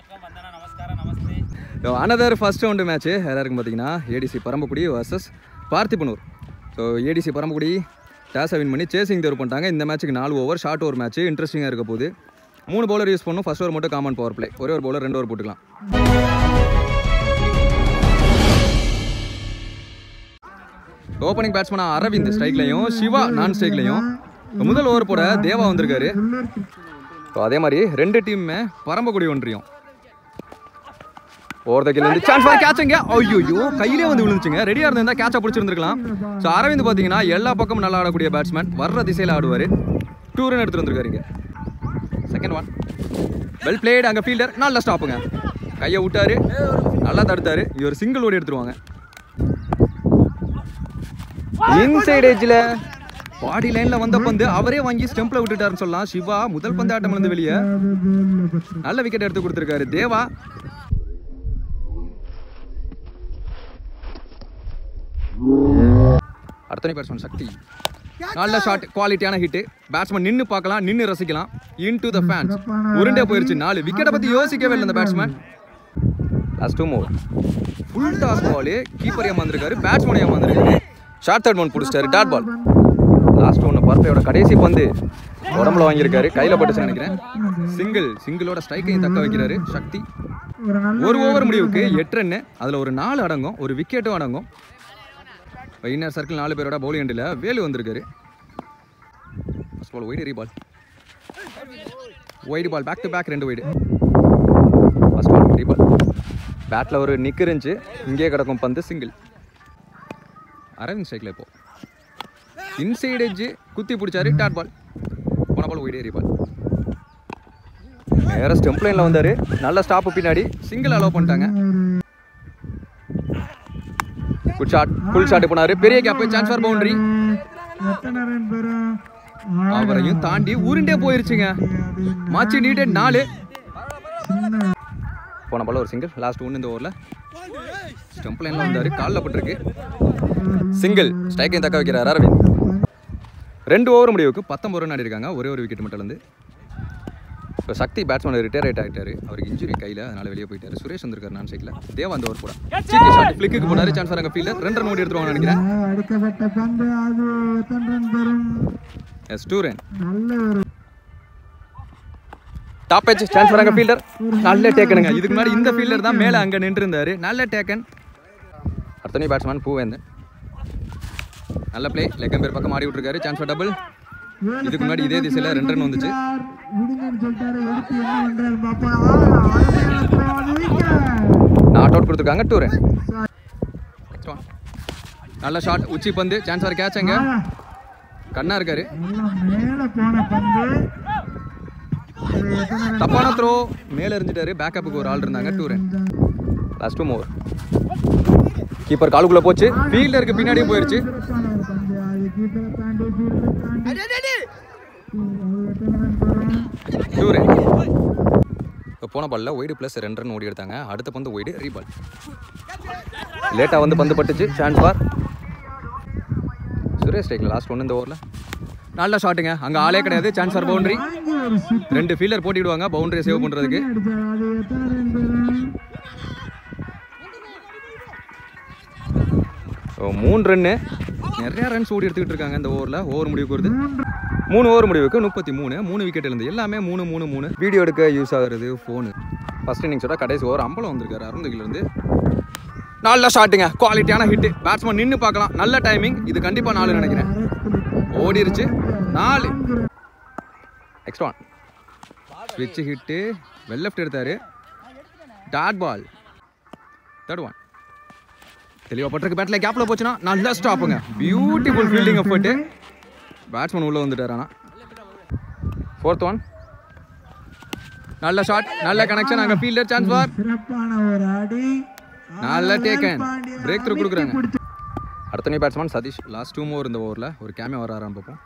Another first round match எல்லாருக்கும் பார்த்தீங்கன்னா ADC Paramakudi versus Parthibanur so ADC Paramakudi டேஸை வின் பண்ணி சேசிங் தேர்வு பண்ணிட்டாங்க இந்த மேட்ச்சுக்கு நாலு ஓவர் ஷார்ட் ஓவர் மேட்ச் இன்ட்ரெஸ்டிங்காக இருக்க போகுது மூணு பவுலர் யூஸ் பண்ணும் ஃபர்ஸ்ட் ஓவர் மட்டும் காமன் பவர் பிளே ஒரே ஒரு பவுலர் ரெண்டு ஓவர் போட்டுக்கலாம் ஓப்பனிங் பேட்ஸ்மேனா அரவிந்த் ஸ்ட்ரைக்லையும் சிவா நான் ஸ்ட்ரைக்லையும் முதல் ஓவர் போட தேவா வந்திருக்காரு ஸோ அதே மாதிரி ரெண்டு டீமுமே பரம்பக்குடி ஒன்றியம் over the kill chance for கேட்சுங்க ஐயோ கையிலே வந்து விழுந்துச்சுங்க ரெடியாக இருந்தா கேட்சா பிடிச்சிருந்துருக்கலாம் ஸோ அரவிந்த் பார்த்தீங்கன்னா எல்லா பக்கமும் நல்லா ஆடக்கூடிய பேட்ஸ்மேன் வர்ற திசையில் ஆடுவார் டூ ரன் எடுத்துட்டு வந்திருக்காருங்க செகண்ட் ஒன் வெல் பிளேட் அங்கே ஃபீல்டர் நல்ல ஸ்டாப்புங்க கையை விட்டாரு நல்லா தடுத்தாரு இவர் சிங்கிள் ஓடி எடுத்துருவாங்க இன்சைட் எட்ஜில் பாடி லைன்ல வந்த பந்து அவரே வாங்கி ஸ்டெம்ப்ல விட்டுட்டாருன்னு சொல்லலாம் சிவா முதல் பந்து ஆட்டம் இருந்து வெளியே நல்ல விக்கெட் எடுத்து கொடுத்துருக்காரு தேவா அடுத்தனை பேட்ஸ்மேன் சக்தி நல்ல ஷாட் குவாலிட்டியான ஹிட் பேட்ஸ்மேன் நின்னு பார்க்கலாம் நின்னு ரசிக்கலாம் இன் டு த ஃபேன்ஸ் உருண்டே போயிருச்சு நாலு விக்கெட்டை பத்தி யோசிக்கவே இல்லை இந்த batsman last to move full toss ball keeper ஏமாந்துருக்காரு பேட்ஸ்மேன் ஏமாந்துருக்காரு ஷார்ட் தேர்ட் ஒன் பிடிச்சிட்டாரு டாட் பால் லாஸ்ட் ஒன்று பர்ஃபையோட கடைசி பந்து உடம்புல வாங்கியிருக்காரு கையில் பட்டுச்சுன்னு நினைக்கிறேன் சிங்கிள் சிங்கிளோட ஸ்ட்ரைக்கையும் தக்க வைக்கிறாரு சக்தி ஒரு ஓவர் முடிவுக்கு எட்டு ரன்னு அதில் ஒரு நாலு அடங்கும் ஒரு விக்கெட்டும் அடங்கும் இன்னர் சர்க்கிள் நாலு பேரோட பவுலிங் எண்டில் வேலு வந்திருக்காரு first ball wide ball wide ball back to back ரெண்டு ஒய்டு ஃபர்ஸ்ட் பால் ரீபால் பேட்டில் ஒரு நிக்கு இருந்துச்சு இங்கே கிடக்கும் பந்து சிங்கிள் அரவிந்த் ஸ்ட்ரைக்கில் இப்போ இன்சைட் எட்ஜு குத்தி பிடிச்சாரு டாட் பால் போன பால் ஒய்டு ரீபால் நேராக ஸ்டெம்ப் லைனில் வந்தார் நல்ல ஸ்டாப்பு பின்னாடி சிங்கிள் அலோவ் பண்ணிட்டாங்க குட் ஷாட் ஃபுல் ஷாட் போனாரு பெரிய கேப் சான்ஸ் ஃபார் பவுண்டரி அவரையும் தாண்டி உருண்டே போயிருச்சுங்க மாச்சி நீடட் நாலு போன பால் ஒரு சிங்கிள் லாஸ்ட் ஒன்று இந்த ஓவரில் ஸ்டெம்ப் லைனில் வந்தார் காலில் பட்டிருக்கு சிங்கிள் ஸ்ட்ரைக்கையும் தக்க வைக்கிறார் அரவிந்த் ரெண்டு ஓவர் முடிவுக்கு பத்தொம்பது ரன் ஆடிருக்காங்க ஒரே ஒரு விக்கெட் மட்டும் இருந்து இப்போ சக்தி பேட்ஸ்மேன் ரிட்டையர் ஆகிட்டு ஆகிட்டாரு அவருக்கு இன்ஜுரி கையில் அதனால வெளியே போயிட்டாரு சுரேஷ் வந்திருக்காரு நான் சைக்கில் தேவா அந்த ஓவர் போட சீக்கிரம் ஷாட் ஃபிளிக்கு போனாரு சான்ஸ் வராங்க ஃபீல்டர் ரெண்டு ரன் ஓடி எடுத்துருவாங்க நினைக்கிறேன் அடிக்கப்பட்ட பந்து அது எத்தனை ரன் பெறும் எஸ் டூ ரன் நல்ல ஒரு டாப் எச் சான்ஸ் வராங்க ஃபீல்டர் நல்ல டேக்கனுங்க இதுக்கு முன்னாடி இந்த ஃபீல்டர் தான் மேலே அங்கே நின்று இருந்தாரு நல்ல டேக்கன் அடுத்தனே பேட்ஸ்மேன் பூவேந்தன் நல்ல பிளே லெக்கன் பேர் பக்கம் ஆடி விட்டுருக்காரு சான்ஸ் ஃபார் டபுள் இதுக்கு முன்னாடி இதே திசையில் ரெண்டு ரன் வந்துச்சு விடுங்கன்னு சொல்லிட்டாரு எடுத்து என்ன பண்றாரு பாப்பா ஆ, அழகான wicket. நாட் அவுட் கொடுத்துருக்காங்க டூ ரன் நெக்ஸ்ட் ஒன் நல்ல ஷாட் உச்சி பந்து சான்ஸ் ஃபார் கேட்ச் அங்க ஆ, கண்ணா இருக்காரு எல்லாம் மேல போன பந்து அது எத்தனை run? தப்பான த்ரோ மேலே எறிஞ்சிட்டாரு பேக்கப்புக்கு ஒரு ஆள் இருந்தாங்க two run last two more keeper காலுக்குள்ள போச்சு ஃபீல்டருக்கு பின்னாடியும் போயிருச்சு சிறப்பான ஒரு பந்து அது கீப்பரை தாண்டி ஃபீல்டரை தாண்டி அது எத்தனை ரன் பெறும் டூ ரன் இப்போ போன பால்ல ஒய்டு ப்ளஸ் ரெண்டு ரன் ஓடி எடுத்தாங்க அடுத்த பந்து ஒய்டு ரீபால் லேட்டாக வந்து பந்து பட்டுச்சு சான்ஸ் பார் சுரேஷ் ஸ்ட்ரைக்கில் லாஸ்ட் ஒன்று இந்த ஓவரில் நல்ல ஷாட்டுங்க அங்கே ஆளே கிடையாது சான்ஸ் ஃபார் பவுண்டரி வாங்கி ஒரு சிப் ரெண்டு ஃபீல்டர் போட்டிடுவாங்க பவுண்டரியை சேவ் பண்ணுறதுக்கு அடிச்சாரு அது எத்தனை ரன் பெறும் மூணு ரன்னு நிறைய ரன்ஸ் ஓடி எடுத்துக்கிட்டு இருக்காங்க இந்த ஓவரில் ஓவர் முடிவுக்கு வருது மூணு ஓவர் முடிவுக்கு முப்பத்தி மூணு மூணு விக்கெட் இருந்து எல்லாமே மூணு மூணு மூணு வீடியோ எடுக்க யூஸ் ஆகுறது ஃபோனு ஃபர்ஸ்ட் இன்னிங்ஸோட கடைசி ஓவர் அம்பலம் வந்திருக்காரு அருந்தகிலேருந்து நல்ல ஷாட்டுங்க குவாலிட்டியான ஹிட் பேட்ஸ்மேன் நின்று பார்க்கலாம் நல்ல டைமிங் இது கண்டிப்பாக நாலு நினைக்கிறேன் ஓடிருச்சு நாலு நெக்ஸ்ட் ஒன் ஸ்விட்ச் ஹிட்டு வெல் லெஃப்ட் எடுத்தாரு டாட் பால் தேர்ட் ஒன் தெளிவாக பட்டிருக்கு பேட்டில் கேப்பில் போச்சுன்னா நல்ல ஸ்டாப்புங்க பியூட்டிஃபுல் ஃபீல்டிங் எஃபர்ட்டு பேட்ஸ்மேன் உள்ளே வந்துட்டார் ஆனால் ஃபோர்த் ஒன் நல்ல ஷாட் நல்ல கனெக்ஷன் அங்கே ஃபீல்டர் சான்ஸ் ஃபார் சிறப்பான ஒரு அடி நல்ல டேக்கன் பாண்டியன் பிரேக் த்ரூ கொடுக்குறாங்க பிடிச்சு- அடுத்த நீ batsman Satish last two over இந்த ஓவரில் ஒரு கேமே வர ஆரம்பிப்போம்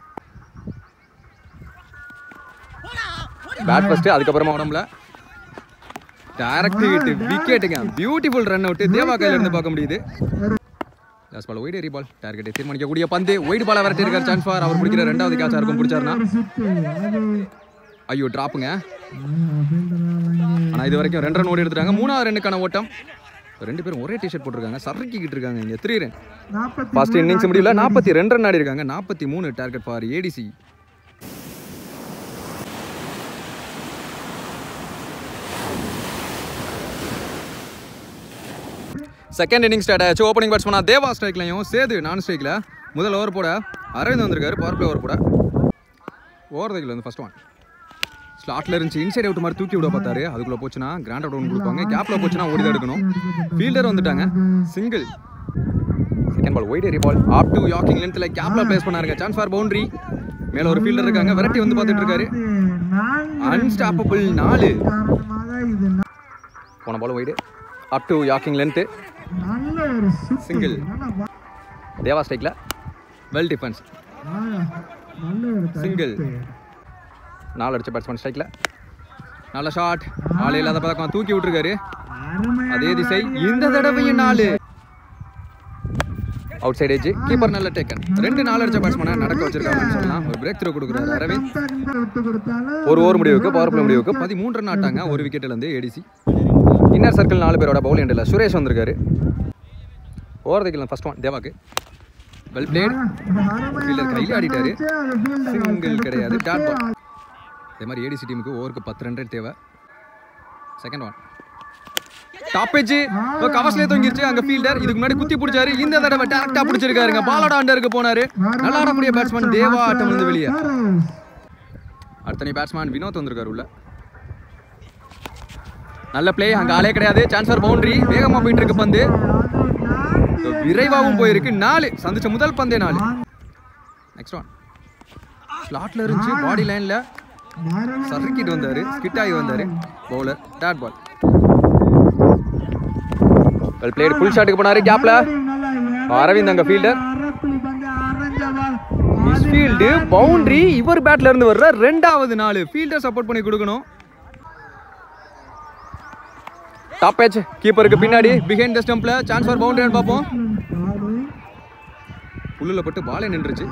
பேட் ஃபர்ஸ்ட் அதுக்கப்புறமா உடம்புல டைரக்ட் ஹிட் விக்கெட்டுங்க பியூட்டிஃபுல் ரன் அவுட் தேவா கையில இருந்து பார்க்க முடியுது லாஸ்ட் பால் ஒயிட் எரி பால் டார்கெட்டை தீர்மானிக்கக்கூடிய பந்து ஒயிட் பால் விரட்டி இருக்கார் சான்ஸ் ஃபார் அவர் பிடிக்கிற ரெண்டாவது கேட்சா இருக்கும் பிடிச்சாருன்னா ஒரு சித்து அது ஐயோ டிராப்புங்க ஃபீல்டரா வாங்கி ஆனால் இது வரைக்கும் ரெண்டு ரன் ஓடி எடுத்துட்டாங்க மூணாவது ரெண்டுக்கான ஓட்டம் ரெண்டு பேரும் ஒரே டிஷர்ட் போட்டிருக்காங்க சறுக்கிக்கிட்டு இருக்காங்க இங்கே த்ரீ ரன் நாற்பத்தி ஃபர்ஸ்ட் இன்னிங்ஸ் முடியல நாற்பத்தி ரெண்டு ரன் ஆடி இருக்காங்க நாற்பத்தி மூணு target for ATC second inning start ஆச்சு ஓப்பனிங் பேட்ஸ்மனா தேவா ஸ்ட்ரைக்லையும் சேது நான் ஸ்ட்ரைக்கில் முதல் ஓவர் போட அரவிந்த் வந்திருக்காரு பவர் பிளே ஓவர் போட ஓவர் தைக்கில் வந்து ஃபர்ஸ்ட் ஒன் ஸ்லாட்ல இருந்துச்சு இன்சைட் அவுட் மாதிரி தூக்கி விட பார்த்தாரு அதுக்குள்ள போச்சுன்னா கிராண்ட் அவுட் ஒன்று கொடுப்பாங்க கேப்ல போச்சுன்னா ஓடி தான் எடுக்கணும் ஃபீல்டர் வந்துட்டாங்க சிங்கிள் செகண்ட் பால் ஒயிட் ஏரி பால் ஆப் டு யாக்கிங் லென்த்ல கேப்ல பிளேஸ் பண்ணாருங்க சான்ஸ் ஃபார் பவுண்டரி மேல ஒரு ஃபீல்டர் இருக்காங்க வெரைட்டி வந்து பார்த்துட்டு இருக்காரு நான்கு அன்ஸ்டாப்பபிள் நாலு காரணமாக இது ந- போன ball wide up to yorking length நல்ல ஒரு சுத்து. Single. நல்ல வா- தேவா ஸ்ட்ரைக்ல வெல் டிஃபென்ஸ் ஆ, நல்ல ஒரு Single. கருத்து. நாலு அடிச்ச பேட்ஸ்மேன் ஸ்ட்ரைக்ல நல்ல ஷாட் ஆள் இல்லாத பதக்கம் தூக்கி விட்டுருக்காரு அருமையான அதே திசை இந்த தடவையும் நாலு அவுட் சைட் ஏஜ் கீப்பர் நல்ல டேக்கன் ரெண்டு நாலு அடிச்ச பேட்ஸ்மேனை நடக்க வச்சிருக்காங்கன்னு சொல்லலாம் ஒரு பிரேக் த்ரோ கொடுக்குறாரு அரவிந்த் கம்பேரிங் விட்டு கொடுத்தாலும் ஒரு ஓவர் முடிவுக்கு பவர் பிளே முடிவுக்கு பதிமூன்று ரன் ஆட்டாங்க ஒரு விக்கெட்ல இருந்து ஏடிசி இன்னர் சர்க்கிள் நாலு பேரோட பவுல் எண்டில் சுரேஷ் வந்திருக்காரு ஓவர் தைக்கல ஃபர்ஸ்ட் ஒன் தேவாக்கு வெல் பிளேட் ஃபீல்டர் கையில் ஆடிட்டாரு சிங்கிள் கிடையாது டாட் பால் அதே மாதிரி ஏடிசி டீமுக்கு ஓவருக்கு பத்து ரன் ரேட் தேவை செகண்ட் ஒன் டாப் பேஜ் கவர்ஸ்லேயே தொங்கிருச்சு அங்க ஃபீல்டர் இதுக்கு முன்னாடி குத்தி பிடிச்சாரு இந்த தடவை டேரக்டா பிடிச்சிருக்காருங்க பாலோட அண்டருக்கு போனாரு நல்லா ஆடக்கூடிய பேட்ஸ்மேன் தேவா ஆட்டம் இருந்து வெளியே அடுத்த பேட்ஸ்மேன் வினோத் வந்திருக்காரு உள்ள நல்ல பிளே அங்க ஆளே கிடையாது சான்சர் பவுண்டரி வேகமா போயிட்டு இருக்கு பந்து விரைவாகவும் போயிருக்கு நாலு சந்திச்ச முதல் பந்தே நாலு நெக்ஸ்ட் ஒன் ஸ்லாட்ல இருந்துச்சு பாடி லைன்ல சறுக்கிட்டு வந்தாரு ஸ்கிட் ஆகி வந்தாரு bowler dot ball well played full ஷாட்டுக்கு போனாரு கேப்ல அரவிந்த் அங்க ஃபீல்டர் ஃபீல்டு பவுண்டரி இவர் பேட்ல இருந்து வர்ற ரெண்டாவது நாலு ஃபீல்டர் சப்போர்ட் பண்ணி கொடுக்கணும் டாப் பேட்ச் கீப்பருக்கு பின்னாடி பிஹைண்ட் த ஸ்டம்ப்ல சான்ஸ் ஃபார் பவுண்டரின்னு பார்ப்போம் புல்லுல பட்டு பாலே நின்றுச்சு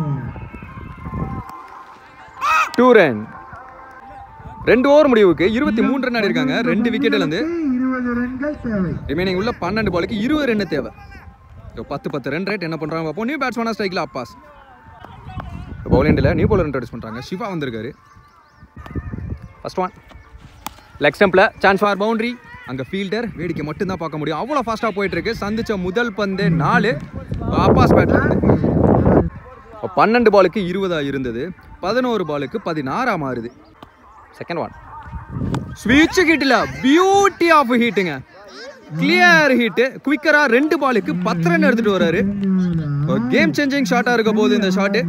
டூ ரன் ரெண்டு ஓவர் முடிவுக்கு இருபத்தி மூணு ரன் ஆடி இருக்காங்க ரெண்டு விக்கெட்ல இருந்து இருபது ரன்கள் தேவை ரிமைனிங் உள்ள பன்னெண்டு பாலுக்கு இருபது ரன் தேவை இப்போ பத்து பத்து ரன் ரேட் என்ன பண்றாங்க பார்ப்போம் நியூ பேட்ஸ்மேனா ஸ்ட்ரைக்கில் அப்பாஸ் பவுலண்டில் நியூ பவுலர் இன்ட்ரடியூஸ் பண்றாங்க சிவா வந்திருக்காரு ஃபர்ஸ்ட் ஒன் லெக் ஸ்டம்பில் சான்ஸ் ஃபார் பவுண்டரி அங்கே ஃபீல்டர் வேடிக்கை மட்டும்தான் பார்க்க முடியும் அவ்வளோ ஃபாஸ்ட்டாக போயிட்டு இருக்கு சந்திச்ச முதல் பந்து நாலு அப்பாஸ் பேட்ல இருந்து இப்போ பன்னெண்டு பாலுக்கு இருபதா இருந்தது பதினோரு பாலுக்கு பதினாறா மாறுது செகண்ட் ஒன் ஸ்வீட்ச் ஹிட்டில் பியூட்டி ஆஃப் ஹீட்டுங்க கிளியர் ஹீட்டு குவிக்கரா ரெண்டு பாலுக்கு பத்து ரன் எடுத்துட்டு வராரு கேம் சேஞ்சிங் ஷாட்டா இருக்க போகுது இந்த ஷாட்டு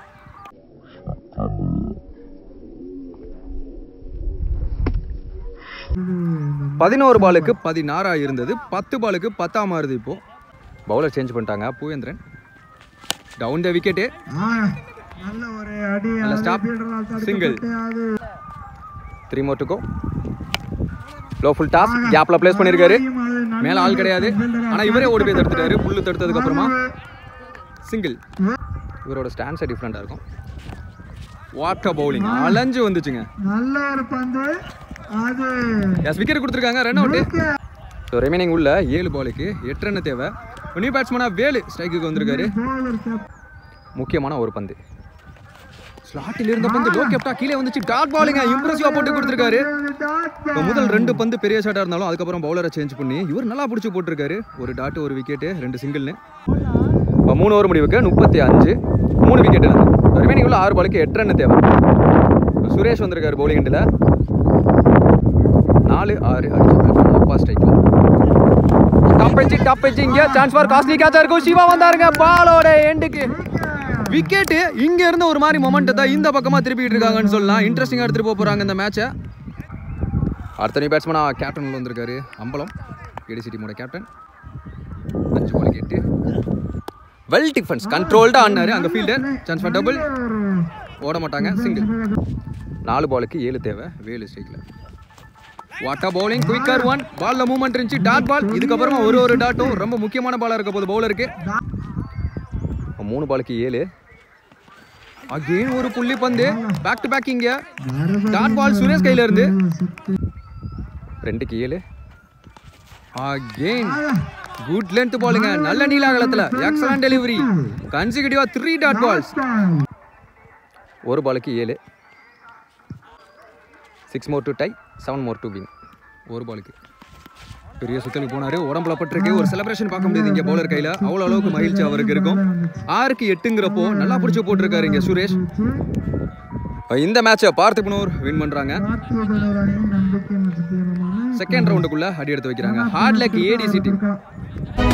பதினோரு பாலுக்கு பதினாறா இருந்தது பத்து பாலுக்கு பத்தா மாறுது இப்போ பவுலர் சேஞ்ச் பண்ணிட்டாங்க பூவேந்திரன் டவுன் த விக்கெட்டு ஆ, நல்ல ஒரு அடி நல்ல அது stop. fielder all Single. தடுக்கப்பட்டு அது three more to go low full toss கேப்ல ப்ளேஸ் பண்ணிருக்காரு அது நல்ல மேல ஆள் கிடையாது ஆனா இவரே ஓடி போய் தடுத்துட்டாரு புல்லு தடுத்ததுக்கு அப்புறமா சிங்கிள் இவரோட ஸ்டாண்ட்ஸே டிஃப்ரெண்டா இருக்கும் வாட்டர் பவுலிங் அலைஞ்சு வந்துச்சுங்க நல்ல ஒரு பந்து அது எஸ் விக்கெட் கொடுத்துருக்காங்க ரன் அவுட் ஸோ ரிமைனிங் உள்ள ஏழு பாலுக்கு எட்டு ரன் தேவை நியூ பேட்ஸ்மேனா வேலு ஸ்ட்ரைக்குக்கு வந்திருக்காரு bowler cap- முக்கியமான ஒரு பந்து ஸ்லாட்டில் இருந்த பந்து லோ கெப்டா கீழே வந்துச்சு டாட் பாலுங்க இம்ப்ரெசிவா போட்டு கொடுத்துருக்காரு dot இப்போ முதல் ரெண்டு பந்து பெரிய ஷாட்டாக இருந்தாலும் அதுக்கப்புறம் பவுலரை சேஞ்ச் பண்ணி இவர் நல்லா பிடிச்சி போட்டிருக்காரு ஒரு டாட் ஒரு விக்கெட்டு ரெண்டு சிங்கிள்னு இப்போ மூணு ஓவர் முடிவுக்கு முப்பத்தி அஞ்சு மூணு விக்கெட் ரிமைனிங் உள்ள ஆறு பாலுக்கு எட்டு ரன் தேவை இப்போ சுரேஷ் வந்திருக்காரு பவுலிங் எண்டில் நாலு ஆறு அடிச்சு அப்பா ஸ்ட்ரைக்கில் டாப் எஜ்ஜி டாப் எஜ்ஜி இங்கே சான்ஸ் ஃபார் காஸ்ட்லி கேட்சா இருக்கும் சிவா வந்தாருங்க பாலோட எண்டுக்கு விக்கெட்டு இங்க இருந்து ஒரு மாதிரி மொமெண்ட் தான் இந்த பக்கமா திருப்பிட்டு இருக்காங்கன்னு சொல்லலாம் இன்ட்ரெஸ்டிங்கா எடுத்துட்டு போக போறாங்க இந்த மேட்சை அடுத்த நீ பேட்ஸ்மேனா கேப்டன் உள்ள வந்திருக்காரு அம்பலம் ஏடிசி டீமோட கேப்டன் அஞ்சு பால் எட்டு வெல் டிஃபென்ஸ் கண்ட்ரோல்டா ஆடினாரு அங்க ஃபீல்டர் சான்ஸ் ஃபார் டபுள் ஓட மாட்டாங்க சிங்கிள் நாலு பாலுக்கு ஏழு தேவை வேலு ஸ்ட்ரைக்கில் வாட்டா பவுலிங் குயிக்கர் ஒன் பால்ல மூவ்மெண்ட் இருந்துச்சு டாட் பால் இதுக்கப்புறமா ஒரு ஒரு டாட்டும் ரொம்ப முக்கியமான பாலா இருக்க போகுது பவுலருக்கு மூணு பாலுக்கு ஏழு அகெயின் ஒரு புள்ளி பந்து பேக் டு பேக் இங்க டாட் பால் சுரேஷ் கையில இருந்து ரெண்டுக்கு ஏழு அகெயின் குட் லென்த் பாலுங்க நல்ல நீல அகலத்துல எக்ஸலன்ட் டெலிவரி கன்சிகூட்டிவா த்ரீ டாட் பால்ஸ் ஒரு பாலுக்கு ஏழு six more to tie seven more to win ஒரு பாலுக்கு பெரிய சுத்தலுக்கு போனாரு உடம்புல பட்டிருக்கு ஒரு செலிப்ரேஷன் பார்க்க முடியுது இங்க பவுலர் கையில அவ்வளோ அளவுக்கு மகிழ்ச்சி அவருக்கு இருக்கும் ஆறுக்கு எட்டுங்கிறப்போ நல்லா பிடிச்சி போட்டிருக்காரு இங்க சுரேஷ் இந்த மேட்சை பார்த்திபனூர் வின் பண்றாங்க பார்த்திபனூர் அணியின் நம்பிக்கை நட்சத்திரமான செகண்ட் ரவுண்டுக்குள்ள அடி எடுத்து வைக்கிறாங்க ஹார்ட் லக் ஏடிசி டீம் இருக்கா.